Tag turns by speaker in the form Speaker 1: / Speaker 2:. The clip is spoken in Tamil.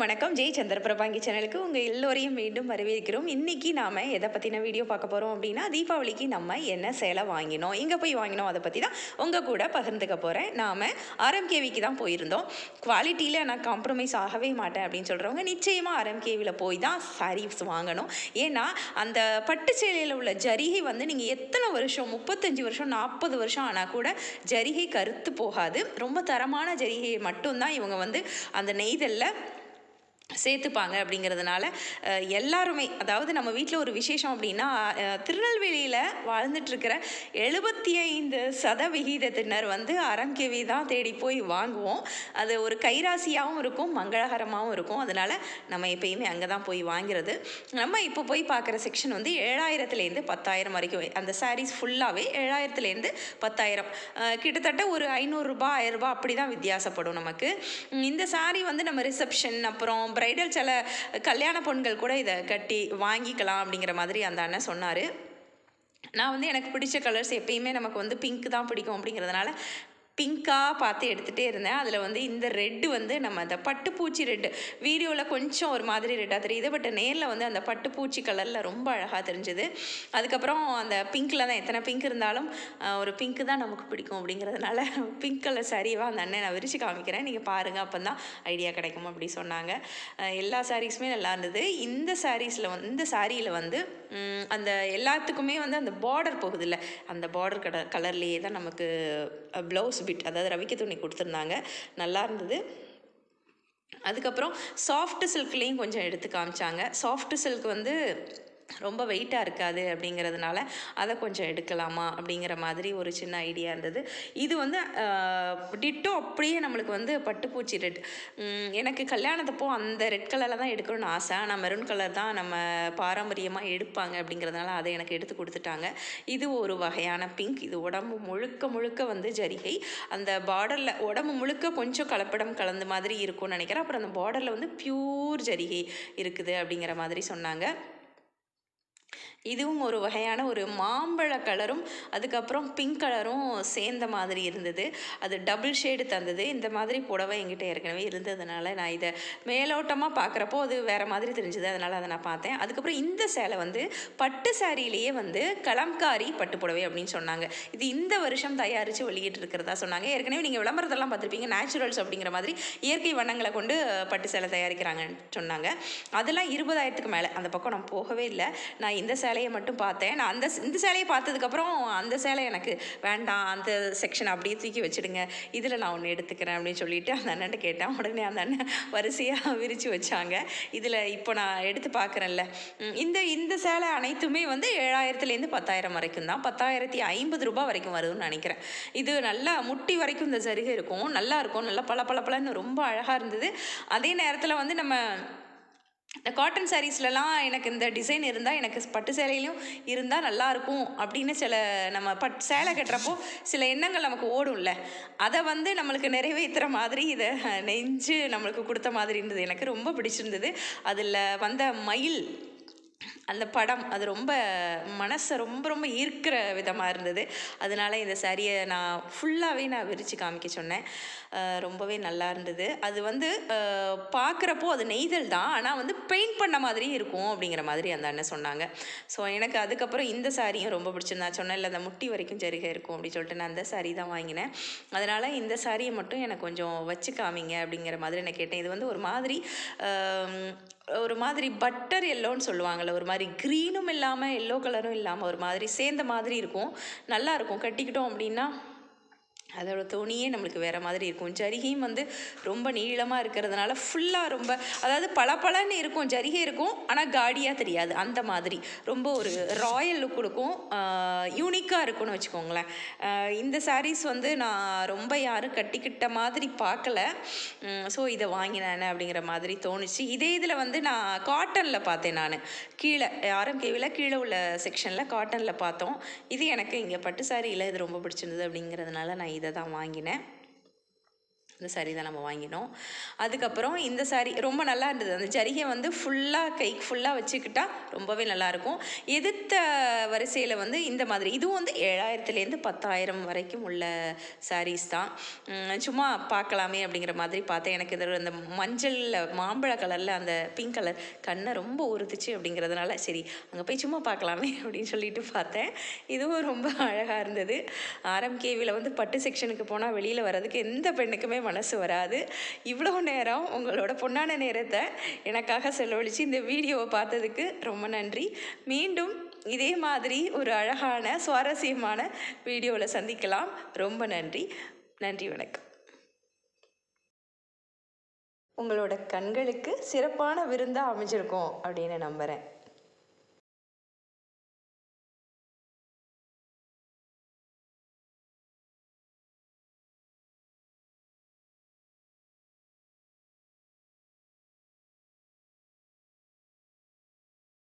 Speaker 1: வணக்கம் ஜெய் சந்திரபிரபாங்கி சேனலுக்கு உங்கள் எல்லோரையும் மீண்டும் வரவேற்கிறோம் இன்றைக்கி நாம் எதை பற்றின வீடியோ பார்க்க போகிறோம் அப்படின்னா தீபாவளிக்கு நம்ம என்ன சேலை வாங்கினோம் எங்கே போய் வாங்கினோம் அதை பற்றி தான் உங்கள் கூட பகிர்ந்துக்க போகிறேன் நாம் ஆர்எம்கேவிக்கு தான் போயிருந்தோம் குவாலிட்டியில் நான் காம்ப்ரமைஸ் ஆகவே மாட்டேன் அப்படின்னு சொல்கிறவங்க நிச்சயமாக ஆர்எம்கேவியில் போய் தான் சாரீஸ் வாங்கணும் ஏன்னா அந்த பட்டு சேலையில் உள்ள ஜரிகை வந்து நீங்கள் எத்தனை வருஷம் முப்பத்தஞ்சு வருஷம் நாற்பது வருஷம் ஆனால் கூட ஜரிகை கருத்து போகாது ரொம்ப தரமான ஜரிகையை மட்டும்தான் இவங்க வந்து அந்த நெய்தலில் சேர்த்துப்பாங்க அப்படிங்கிறதுனால அஹ், எல்லாருமே அதாவது நம்ம வீட்டில் ஒரு விசேஷம் அப்படின்னா அஹ், திருநெல்வேலியில் வாழ்ந்துட்டுருக்கிற எழுபத்தி ஐந்து சதவிகிதத்தினர் வந்து அரம்கேவி தான் தேடி போய் வாங்குவோம் அது ஒரு கைராசியாகவும் இருக்கும் மங்களகரமாகவும் இருக்கும் அதனால் நம்ம எப்பயுமே அங்கே தான் போய் வாங்கிறது நம்ம இப்போ போய் பார்க்குற செக்ஷன் வந்து ஏழாயிரத்துலேருந்து பத்தாயிரம் வரைக்கும் அந்த சாரீஸ் ஃபுல்லாகவே ஏழாயிரத்துலேருந்து பத்தாயிரம் அஹ், கிட்டத்தட்ட ஒரு ஐநூறுரூபா ஆயிரரூபா அப்படி தான் வித்தியாசப்படும் நமக்கு உம், இந்த saree வந்து நம்ம ரிசப்ஷன் அப்புறம் பிரைடல் சில கல்யாண பொண்கள் கூட இதை கட்டி வாங்கிக்கலாம் அப்படிங்கிற மாதிரி அந்த அண்ணன் சொன்னார் நான் வந்து எனக்கு பிடிச்ச கலர்ஸ் எப்பயுமே நமக்கு வந்து பிங்க் தான் பிடிக்கும் அப்படிங்கிறதுனால பிங்க்காக பார்த்து எடுத்துகிட்டே இருந்தேன் அதில் வந்து இந்த ரெட்டு வந்து நம்ம அந்த பட்டுப்பூச்சி ரெட்டு வீடியோவில் கொஞ்சம் ஒரு மாதிரி ரெட்டாக தெரியுது பட் நேரில் வந்து அந்த பட்டுப்பூச்சி கலரில் ரொம்ப அழகாக தெரிஞ்சுது அதுக்கப்புறம் அந்த பிங்க்கில் தான் எத்தனை பிங்க் இருந்தாலும் ஆஹ், ஒரு பிங்க்கு தான் நமக்கு பிடிக்கும் அப்படிங்கிறதுனால பிங்க் கலர் சாரீவாக அந்த அண்ணன் நான் விரித்து காமிக்கிறேன் நீங்கள் பாருங்கள் அப்போ தான் ஐடியா கிடைக்கும் அப்படி சொன்னாங்க ஆஹ், எல்லா சாரீஸுமே நல்லா இருந்தது இந்த சாரீஸில் வந்து இந்த சாரியில் வந்து ம், அந்த எல்லாத்துக்குமே வந்து அந்த பார்டர் போகுதுல்ல அந்த பார்டர் கட கலர்லேயே தான் நமக்கு ப்ளவுஸ் பிட் அதாவது ரவிக்க துணி கொடுத்துருந்தாங்க நல்லா இருந்தது அதுக்கப்புறம் சாஃப்ட் சில்க்லேயும் கொஞ்சம் எடுத்து காமிச்சாங்க சாஃப்ட் சில்க் வந்து ரொம்ப வெயிட்டாக இருக்காது அப்படிங்கிறதுனால அதை கொஞ்சம் எடுக்கலாமா அப்படிங்கிற மாதிரி ஒரு சின்ன ஐடியா இருந்தது இது வந்து டிட்டோ அப்படியே நம்மளுக்கு வந்து பட்டுப்பூச்சி ரெட் எனக்கு கல்யாணத்தப்போ அந்த ரெட் கலரில் தான் எடுக்கணும்னு ஆசை ஆனால் மெரூன் கலர் தான் நம்ம பாரம்பரியமாக எடுப்பாங்க அப்படிங்கிறதுனால அதை எனக்கு எடுத்து கொடுத்துட்டாங்க இது ஒரு வகையான பிங்க் இது உடம்பு முழுக்க முழுக்க வந்து ஜரிகை அந்த பார்டரில் உடம்பு முழுக்க கொஞ்சம் கலப்படம் கலந்த மாதிரி இருக்கும்னு நினைக்கிறேன் அப்புறம் அந்த பார்டரில் வந்து பியூர் ஜரிகை இருக்குது அப்படிங்கிற மாதிரி சொன்னாங்க இதுவும் ஒரு வகையான ஒரு மாம்பழ கலரும் அதுக்கப்புறம் பிங்க் கலரும் சேர்ந்த மாதிரி இருந்தது அது டபுள் ஷேடு தந்தது இந்த மாதிரி புடவை என்கிட்ட ஏற்கனவே இருந்ததுனால நான் இதை மேலோட்டமாக பார்க்குறப்போ அது வேறு மாதிரி தெரிஞ்சுது அதனால் அதை நான் பார்த்தேன் அதுக்கப்புறம் இந்த சேலை வந்து பட்டு சாரியிலேயே வந்து கலம்காரி பட்டு புடவை அப்படின்னு சொன்னாங்க இது இந்த வருஷம் தயாரித்து வெளியிட்டு இருக்கிறதா சொன்னாங்க ஏற்கனவே நீங்கள் விளம்பரத்தெல்லாம் பார்த்துருப்பீங்க நேச்சுரல்ஸ் அப்படிங்கிற மாதிரி இயற்கை வண்ணங்களை கொண்டு பட்டு சேலை தயாரிக்கிறாங்கன்னு சொன்னாங்க அதெல்லாம் இருபதாயிரத்துக்கு மேலே அந்த பக்கம் நான் போகவே இல்லை நான் இந்த சேலையை மட்டும் பார்த்தேன் நான் அந்த இந்த சேலையை பார்த்ததுக்கப்புறம் அந்த சேலை எனக்கு வேண்டாம் அந்த செக்ஷன் அப்படியே தூக்கி வச்சுடுங்க இதில் நான் ஒன்று எடுத்துக்கிறேன் அப்படின்னு சொல்லிட்டு அந்த அண்ணன்ட்ட கேட்டேன் உடனே அந்த அண்ணன் வரிசையாக விரித்து வச்சாங்க இதில் இப்போ நான் எடுத்து பார்க்குறேன்ல ம், இந்த இந்த சேலை அனைத்துமே வந்து ஏழாயிரத்துலேருந்து பத்தாயிரம் வரைக்கும் தான் பத்தாயிரத்தி ஐம்பது ரூபாய் வரைக்கும் வருதுன்னு நினைக்கிறேன் இது நல்லா முட்டி வரைக்கும் இந்த ஜரிகை இருக்கும் நல்லா இருக்கும் நல்லா பல பல பலன்னு ரொம்ப அழகாக இருந்தது அதே நேரத்தில் வந்து நம்ம இந்த காட்டன் சாரீஸ்லலாம் எனக்கு இந்த டிசைன் இருந்தால் எனக்கு பட்டு சேலையிலையும் இருந்தால் நல்லாயிருக்கும் அப்படின்னு சில நம்ம பட் சேலை கட்டுறப்போ சில எண்ணங்கள் நமக்கு ஓடும்ல அதை வந்து நம்மளுக்கு நிறைவேற்றுற மாதிரி இதை நெஞ்சு நம்மளுக்கு கொடுத்த மாதிரி இருந்தது எனக்கு ரொம்ப பிடிச்சிருந்தது அதில் வந்த மயில் அந்த படம் அது ரொம்ப மனசை ரொம்ப ரொம்ப ஈர்க்கிற விதமாக இருந்தது அதனால இந்த சாரியை நான் ஃபுல்லாகவே நான் விரித்து காமிக்க சொன்னேன் அஹ் ரொம்பவே நல்லா இருந்தது அது வந்து பார்க்குறப்போ அது நெய்தல் தான் ஆனால் வந்து பெயிண்ட் பண்ண மாதிரி இருக்கும் அப்படிங்கிற மாதிரி அந்த அண்ணன் சொன்னாங்க ஸோ எனக்கு அதுக்கப்புறம் இந்த சாரியும் ரொம்ப பிடிச்சிருந்தா சொன்னேன் இல்லை அந்த முட்டி வரைக்கும் ஜரிகை இருக்கும் அப்படின்னு சொல்லிட்டு நான் அந்த சாரி தான் வாங்கினேன் அதனால் இந்த சாரியை மட்டும் எனக்கு கொஞ்சம் வச்சு காமிங்க அப்படிங்கிற மாதிரி நான் கேட்டேன் இது வந்து ஒரு மாதிரி ஆம், ஒரு மாதிரி பட்டர் எல்லோன்னு சொல்லுவாங்கள்ல ஒரு மாதிரி க்ரீனும் இல்லாமல் எல்லோ கலரும் இல்லாமல் ஒரு மாதிரி சேர்ந்த மாதிரி இருக்கும் நல்லா இருக்கும் கட்டிக்கிட்டோம் அப்படின்னா அதோட துணியே நம்மளுக்கு வேறு மாதிரி இருக்கும் ஜரிகையும் வந்து ரொம்ப நீளமாக இருக்கிறதுனால ஃபுல்லாக ரொம்ப அதாவது பளபளன்னு இருக்கும் ஜரிகை இருக்கும் ஆனால் காடியாக தெரியாது அந்த மாதிரி ரொம்ப ஒரு ராயல் லுக் கொடுக்கும் யூனிக்காக இருக்கும்னு வச்சுக்கோங்களேன் ஆஹ் இந்த சாரீஸ் வந்து நான் ரொம்ப யாரும் கட்டிக்கிட்ட மாதிரி பார்க்கல ஸோ இதை வாங்கினேன் அப்படிங்கிற மாதிரி தோணுச்சு இதே இதில் வந்து நான் காட்டனில் பார்த்தேன் நான் கீழே யாரும் கேவில கீழே உள்ள செக்ஷனில் காட்டனில் பார்த்தோம் இது எனக்கு இங்கே பட்டு சாரியில் இது ரொம்ப பிடிச்சிருந்தது அப்படிங்கிறதுனால நான் இதை தான் வாங்கினேன் இந்த saree தான் நம்ம வாங்கினோம் அதுக்கப்புறம் இந்த saree ரொம்ப நல்லா இருந்தது அந்த ஜரிகை வந்து ஃபுல்லாக கைக்கு ஃபுல்லாக வச்சுக்கிட்டா ரொம்பவே நல்லாயிருக்கும் எதிர்த்த வரிசையில் வந்து இந்த மாதிரி இதுவும் வந்து ஏழாயிரத்துலேருந்து பத்தாயிரம் வரைக்கும் உள்ள sarees தான் உம் சும்மா பார்க்கலாமே அப்படிங்கிற மாதிரி பார்த்தேன் எனக்கு இது அந்த மஞ்சளில் மாம்பழ கலரில் அந்த பிங்க் கலர் கண்ணை ரொம்ப உறுத்துச்சு அப்படிங்கிறதுனால சரி அங்கே போய் சும்மா பார்க்கலாமே அப்படின்னு சொல்லிட்டு பார்த்தேன் இதுவும் ரொம்ப அழகாக இருந்தது ஆர்எம்கேவியில் வந்து பட்டு செக்ஷனுக்கு போனால் வெளியில் வர்றதுக்கு எந்த பெண்ணுக்குமே மனசு வராது இவ்வளோ நேரம் உங்களோட பொன்னான நேரத்தை எனக்காக செலவழித்து இந்த வீடியோவை பார்த்ததுக்கு ரொம்ப நன்றி மீண்டும் இதே மாதிரி ஒரு அழகான சுவாரஸ்யமான வீடியோவில் சந்திக்கலாம் ரொம்ப நன்றி நன்றி வணக்கம் உங்களோட கண்களுக்கு சிறப்பான விருந்தாக அமைஞ்சிருக்கும் அப்படின்னு நம்புகிறேன்